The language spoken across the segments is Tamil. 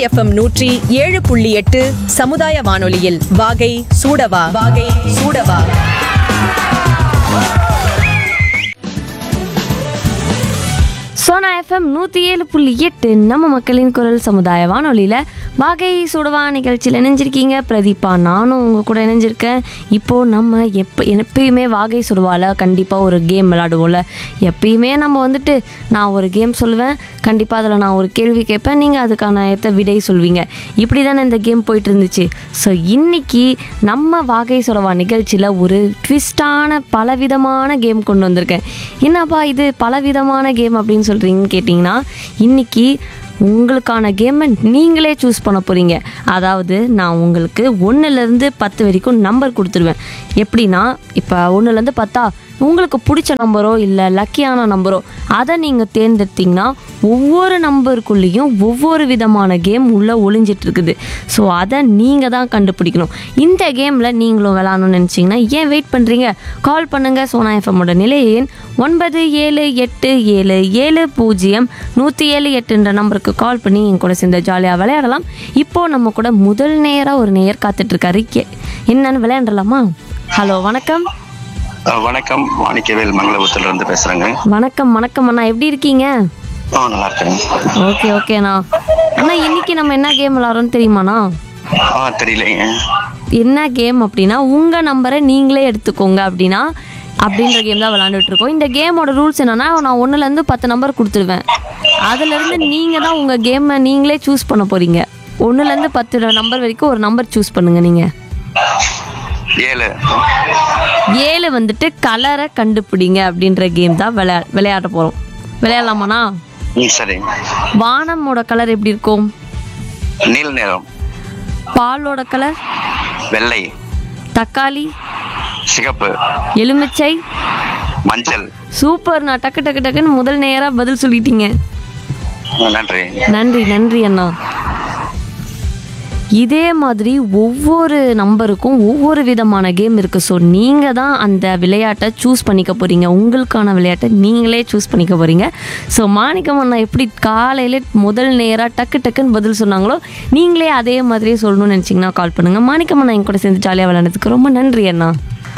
எஃப்எம் நூற்றி ஏழு புள்ளி எட்டு சமுதாய வானொலியில் வாகை சூடவா வாகை சூடவா சோனா எஃப்எம் நூற்றி ஏழு புள்ளி எட்டு நம்ம மக்களின் குரல் சமுதாய வானொலியில் வாகை சுடவா நிகழ்ச்சியில் இணைஞ்சிருக்கீங்க பிரதீபா நானும் உங்கள் கூட இணைஞ்சிருக்கேன் இப்போது நம்ம எப்போ எப்பயுமே வாகை சுடுவால கண்டிப்பாக ஒரு கேம் விளாடுவோம்ல எப்பயுமே நம்ம வந்துட்டு நான் ஒரு கேம் சொல்லுவேன் கண்டிப்பாக அதில் நான் ஒரு கேள்வி கேட்பேன் நீங்கள் அதுக்கான ஏற்ற விடை சொல்வீங்க இப்படி தானே இந்த கேம் போயிட்டு இருந்துச்சு ஸோ இன்னைக்கு நம்ம வாகை சுடவா நிகழ்ச்சியில் ஒரு ட்விஸ்டான பலவிதமான கேம் கொண்டு வந்திருக்கேன் என்னப்பா இது பலவிதமான கேம் அப்படின்னு சொல்கிறீங்கன்னு கேட்டிங்கன்னா இன்னைக்கு உங்களுக்கான கேமை நீங்களே சூஸ் பண்ண போகிறீங்க அதாவது நான் உங்களுக்கு ஒன்றுலேருந்து பத்து வரைக்கும் நம்பர் கொடுத்துருவேன் எப்படின்னா இப்போ ஒன்றுலேருந்து பத்தா உங்களுக்கு பிடிச்ச நம்பரோ இல்லை லக்கியான நம்பரோ அதை நீங்கள் தேர்ந்தெடுத்தீங்கன்னா ஒவ்வொரு நம்பருக்குள்ளேயும் ஒவ்வொரு விதமான கேம் உள்ளே ஒளிஞ்சிட்டு இருக்குது ஸோ அதை நீங்கள் தான் கண்டுபிடிக்கணும் இந்த கேமில் நீங்களும் விளாடணும்னு நினச்சிங்கன்னா ஏன் வெயிட் பண்ணுறீங்க கால் பண்ணுங்கள் சோனா எஃப்எம்மோட நிலை எண் ஒன்பது ஏழு எட்டு ஏழு ஏழு பூஜ்ஜியம் நூற்றி ஏழு எட்டுன்ற நம்பருக்கு கால் பண்ணி என் கூட சேர்ந்து ஜாலியாக விளையாடலாம் இப்போது நம்ம கூட முதல் நேராக ஒரு நேயர் காத்துட்ருக்காரு என்னன்னு விளையாண்டலாமா ஹலோ வணக்கம் அஹ் வணக்கம் மாணிக்கவேல் மங்களபுரத்துல இருந்து பேசுறேங்க வணக்கம் வணக்கம் அண்ணா எப்படி இருக்கீங்க ஆ நல்லா இருக்கேன் ஓகே ஓகேண்ணா அண்ணா இன்னைக்கு நம்ம என்ன கேம் விளாட்றோம்னு தெரியுமாண்ணா ஆ தெரியலைங்க என்ன கேம் அப்படின்னா உங்கள் நம்பரை நீங்களே எடுத்துக்கோங்க அப்படின்னா அப்படின்ற கேம் தான் விளாண்டுட்டு இருக்கோம் இந்த கேமோட ரூல்ஸ் என்னன்னா நான் ஒன்றுலேருந்து பத்து நம்பர் கொடுத்துருவேன் அதுலேருந்து நீங்கள் தான் உங்கள் கேமை நீங்களே சூஸ் பண்ண போகிறீங்க ஒன்றுலேருந்து பத்து நம்பர் வரைக்கும் ஒரு நம்பர் சூஸ் பண்ணுங்க நீங்கள் ஏழு ஏழு வந்துட்டு கலரை கண்டுபிடிங்க அப்படின்ற கேம் தான் விளையா விளையாட போகிறோம் விளையாடலாமாண்ணா ம் சரி வானமோட கலர் எப்படி இருக்கும் நீல நிறம் பாலோட கலர் வெள்ளை தக்காளி சிகப்பு எலுமிச்சை மஞ்சள் சூப்பர் நான் டக்கு டக்கு டக்குன்னு முதல் நேராக பதில் சொல்லிட்டீங்க ஆ, நன்றி நன்றி நன்றி அண்ணா இதே மாதிரி ஒவ்வொரு நம்பருக்கும் ஒவ்வொரு விதமான கேம் இருக்குது ஸோ நீங்கள் தான் அந்த விளையாட்டை சூஸ் பண்ணிக்க போகிறீங்க உங்களுக்கான விளையாட்டை நீங்களே சூஸ் பண்ணிக்க போகிறீங்க ஸோ மாணிக்கம் அண்ணா எப்படி காலையில் முதல் நேராக டக்கு டக்குன்னு பதில் சொன்னாங்களோ நீங்களே அதே மாதிரியே சொல்லணும்னு நினச்சிங்கன்னா கால் பண்ணுங்கள் மாணிக்கம் அண்ணா என் கூட சேர்ந்து ஜாலியாக விளையாடுறதுக்கு ரொம்ப நன்றி அண்ணா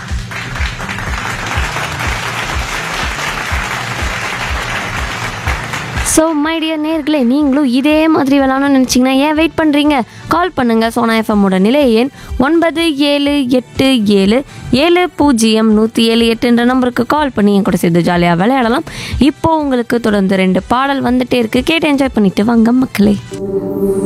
ஸோ மை டியர் நேர்களே நீங்களும் இதே மாதிரி விளாடணும்னு நினச்சிங்கன்னா ஏன் வெயிட் பண்ணுறீங்க கால் பண்ணுங்கள் சோனா எஃப்எம்மோட நிலை எண் ஒன்பது ஏழு எட்டு ஏழு ஏழு பூஜ்ஜியம் நூற்றி ஏழு எட்டுன்ற நம்பருக்கு கால் பண்ணி என் கூட சேர்ந்து ஜாலியாக விளையாடலாம் இப்போ உங்களுக்கு தொடர்ந்து ரெண்டு பாடல் வந்துட்டே இருக்குது கேட்டு என்ஜாய் பண்ணிட்டு வாங்க மக்களே